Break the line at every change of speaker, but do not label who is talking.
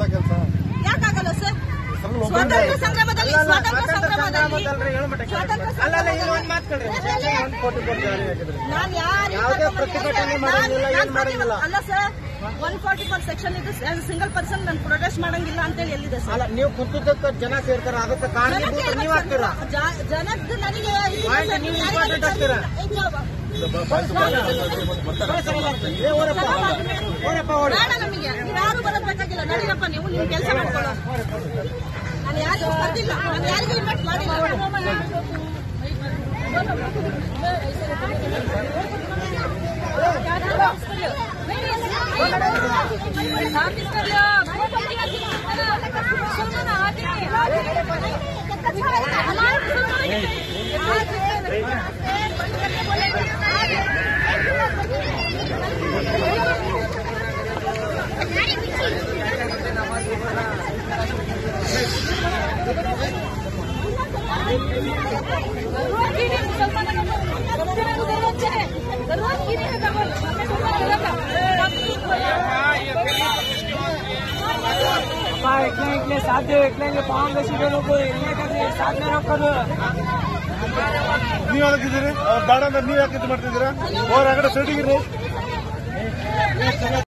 ಕೆಲಸ
ಯಾಕಾಗಲ್ಲ ಸರ್ ಸ್ವಾತಂತ್ರ್ಯ ಸಂಗ್ರಾಮದಲ್ಲಿ ಸ್ವಾತಂತ್ರ್ಯ ಸಂಗ್ರಾಮದಲ್ಲಿ ಸ್ವಾತಂತ್ರ್ಯ
ಅಲ್ಲಲ್ಲ ಇಲ್ಲಿ ಒಂದ್ ಮಾತು ಕೇಳ್ರಿ
ಸಂಗ್ರಾಮದಲ್ಲಿ
ಕೋಟಿ ಕೋಟಿ ಜಾರಿ ಹಾಕಿದ್ರಿ
ನಾನ್ ಯಾರು
ಯಾವುದೇ ಪ್ರತಿಭಟನೆ ಮಾಡಂಗಿಲ್ಲ, ಏನ್ ಮಾಡಂಗಿಲ್ಲ.
ಅಲ್ಲ sir one forty four section ಇದು ಸಿಂಗಲ್ ಪರ್ಸನ್ ನಾನು ಪ್ರೊಟೆಸ್ಟ್ ಮಾಡಂಗಿಲ್ಲ ಅಂತೇಳಿ ಎಲ್ಲಿದೆ ಸರ್
ಅಲ್ಲ ನೀವು ಕುಂತದಕ್ಕೆ ಜನ ಸೇರ್ತಾರ ಅದಕ್ಕೆ ಕಾರಣೀಭೂತ ನೀವ್ ಆಗ್ತೀರಾ
ಜನದ್ದು ನನಗೆ ಇದು
Point
ಸರ್,
ನೀವು
ಯಾರಿಗೂ
important ಆಗ್ತೀರಾ? ಏ, ಓರಪ್ಪ ಓರಪ್ಪ ಓಡಿ
ಬೇಡ ನಮಗೆ ಯಾರು ಬರೋದ್ ಬೇಕಾಗಿಲ್ಲ ನಡೀರಪ್ಪ ನೀವು ನಿಮ್ ಕೆಲಸ ಮಾಡ್ಕೊಳ್ಳೋ ನಾನು ಯಾರಿಗೂ ಬರ್ತಿಲ್ಲ ನಾನು ಯಾರಿಗೂ ಇನ್ವೈಟ್ ಮಾಡಿಲ್ಲ
ಅಪ್ಪ ಇಟ್ಲೆ ಇಟ್ಲೆ ಸಾಧ್ಯ ಇಟ್ಲೆ ಪಾಂಗ್ ಸಿಗೋದು ಇಲ್ಲೇ ಕದ್ರಿ ಸಾಧನೆ ಹಾಕೋದು
ನೀವ್ ಯಾಕಿದ್ದೀರಿ ಅವ್ರು ಬೇಡ ಅಂದ್ರೆ ನೀವ್ ಯಾಕೆ ಇದು ಮಾಡ್ತಿದ್ದೀರಾ ಅವ್ರ ಆ ಕಡೆ ಸೈಡಿಗಿರಿ